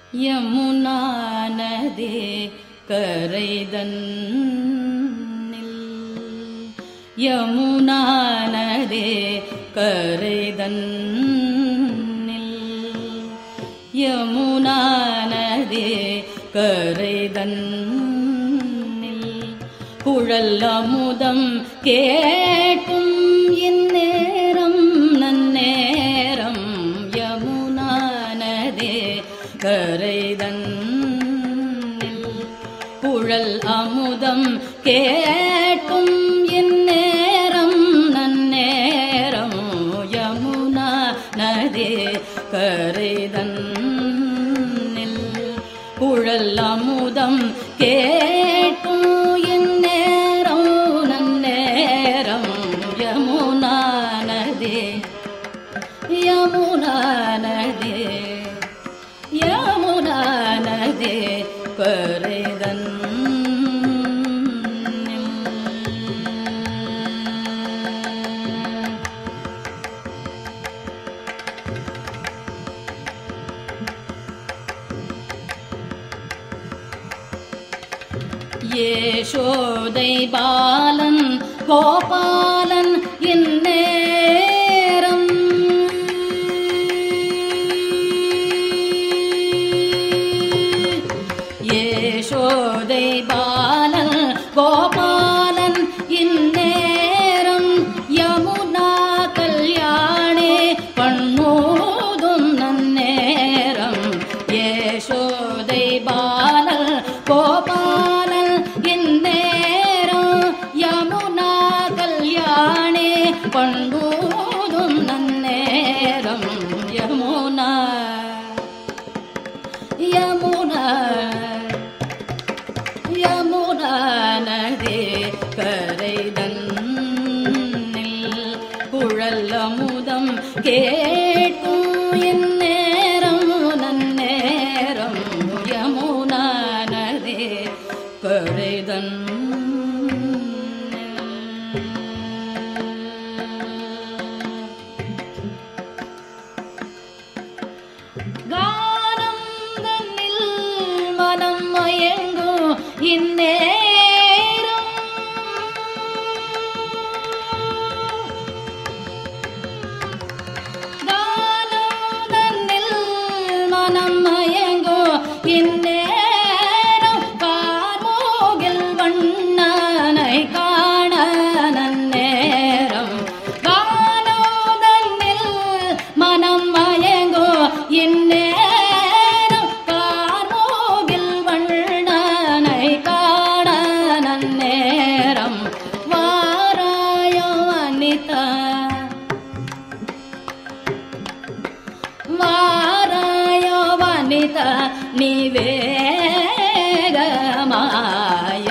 யமுனா நதே கரைதன்னில் யமுனா நதே கரைதன்னில் யமுனா நதே கரைதன்னில் குழல் அமுதம் கேட்கும் இந்நேரம் நன்னேரம் யமுனா நதே கரைதன்னில் குழல் அமுதம் கேட்கும் இந்நேரம் நன்னேரம் யமுனா நதே கரைதன்னில் குழல் அமுதம் கேட்கும் இந்நேரம் நன்னேரம் யமுனா நதே யமுனா நதே யமுனா நதே கரைதன் யேசோதை பாலன் கோபாலன் இந்நேரம் யேசோதை பாலன் கோபாலன் இந்நேரம் யமுனா கல்யாணே பண்ணோதும் நன்னேரம் யேசோதை பாலன் கோபாலன் இந்நேரம் யமுனா கல்யாணே பண்ணோதும் நன்னேரம் யமுனா யமுனா யமுனா நதே கரைதன்னில் குழல் அமுதம் கேட்கும் இந்நேரம் நன்னேரம் யமுனா நதே கரைதன் கானம் தன்னில் மனம் மயங்கும் இந்நேரம் கானம் தன்னில் மனம் மயங்கும் இந்நேரம் கார்மோகில் வண்ணனை காண நன்னேரம் கானம் தன்னில் மனம் மயங்கோ இந்நேரம் கார்மோகில் வண்ணனை காண நன்னேரம் வாராயோ அனிதா வாராயோ வனிதா நீ வேகமாய